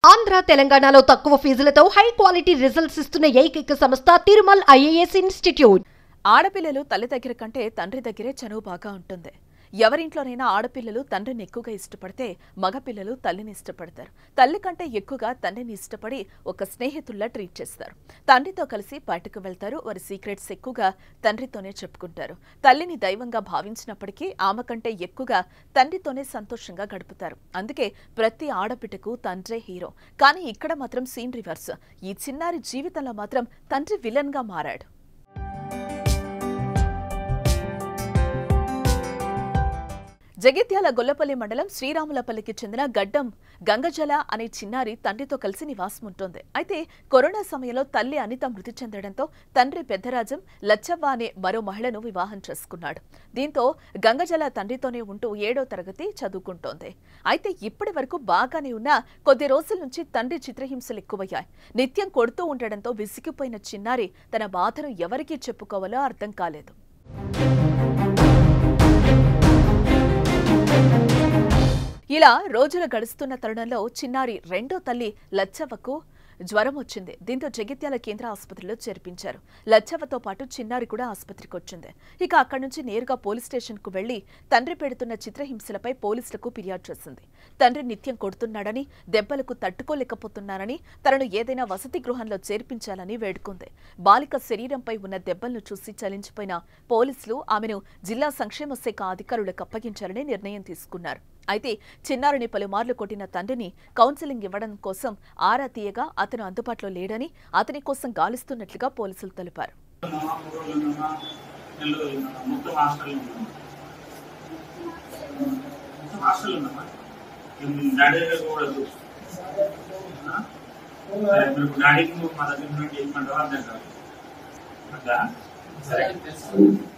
ఆంధ్ర తెలంగాణలో తక్కువ ఫీజులతో high quality results ఇస్తున్న ఏకైక సంస్థ తిరుమల్ ఐఏఎస్ ఇన్స్టిట్యూట్ ఆడపిల్లలు తల్లి దగ్గర కంటే తండ్రి దగ్గరే చనువు బాగా ఉంటుంది ఎవరింట్లోనైనా ఆడపిల్లలు తండ్రిని ఎక్కువగా ఇష్టపడితే మగపిల్లలు తల్లిని ఇష్టపడతారు తల్లి కంటే ఎక్కువగా తండ్రిని ఇష్టపడి ఒక స్నేహితుల్లా ట్రీట్ చేస్తారు తండ్రితో కలిసి బయటకు వెళ్తారు వారి సీక్రెట్స్ ఎక్కువగా తండ్రితోనే చెప్పుకుంటారు తల్లిని దైవంగా భావించినప్పటికీ ఆమె కంటే ఎక్కువగా తండ్రితోనే సంతోషంగా గడుపుతారు అందుకే ప్రతి ఆడబిడ్డకు తండ్రే హీరో కానీ ఇక్కడ మాత్రం సీన్ రివర్స్ ఈ చిన్నారి జీవితంలో మాత్రం తండ్రి విలన్ గా మారాడు జగిత్యాల గొల్లపల్లి మండలం శ్రీరాములపల్లికి చెందిన గడ్డం గంగజల అనే చిన్నారి తండ్రితో కలిసి నివాసం ఉంటుంది అయితే కరోనా సమయంలో తల్లి అనిత మృతి చెందడంతో తండ్రి పెద్దరాజం లచ్చవ్వ అనే మరో మహిళను వివాహం చేసుకున్నాడు దీంతో గంగజల తండ్రితోనే ఉంటూ ఏడో తరగతి చదువుకుంటోంది అయితే ఇప్పటి వరకు బాగానే ఉన్నా కొద్ది రోజుల నుంచి తండ్రి చిత్రహింసలు ఎక్కువయ్యాయి నిత్యం కొడుతూ ఉండడంతో విసిగిపోయిన చిన్నారి తన బాధను ఎవరికీ చెప్పుకోవాలో అర్థం కాలేదు ఇలా రోజులు గడుస్తున్న తరుణంలో చిన్నారి రెండో తల్లి లచ్చవ్వకు జ్వరం వచ్చింది దీంతో జగిత్యాల కేంద్ర ఆసుపత్రిలో చేర్పించారు లచ్చవ్వతో పాటు చిన్నారి కూడా ఆసుపత్రికి వచ్చింది ఇక అక్కడి నుంచి నేరుగా పోలీస్ స్టేషన్ కు వెళ్లి తండ్రి పెడుతున్న చిత్రహింసలపై పోలీసులకు ఫిర్యాదు చేసింది తండ్రి నిత్యం కొడుతున్నాడని దెబ్బలకు తట్టుకోలేకపోతున్నారని తనను ఏదైనా వసతి గృహంలో చేర్పించాలని వేడుకుంది బాలిక శరీరంపై ఉన్న దెబ్బలను చూసి చలించిపోయిన పోలీసులు ఆమెను జిల్లా సంక్షేమ శాఖ అధికారులకు అప్పగించాలని నిర్ణయం తీసుకున్నారు అయితే చిన్నారిని పలుమార్లు కొట్టిన తండ్రిని కౌన్సిలింగ్ ఇవ్వడం కోసం ఆరా తీయగా అతను అందుబాటులో లేడని అతని కోసం గాలిస్తున్నట్లుగా పోలీసులు తెలిపారు ఉన్నామా మూడు రోజులు ఉన్నామా నెల రోజులు ఉన్నామా మొత్తం హాస్టల్లో ఉన్నామా మొత్తం హాస్టల్లో ఉన్నామా మేము డాడీ దగ్గర కూడా చూస్తాం సరే మీరు డాడీకి నువ్వు మా దగ్గర నుండి చేయమంటావా అర్థం కాదు అట్లా సరే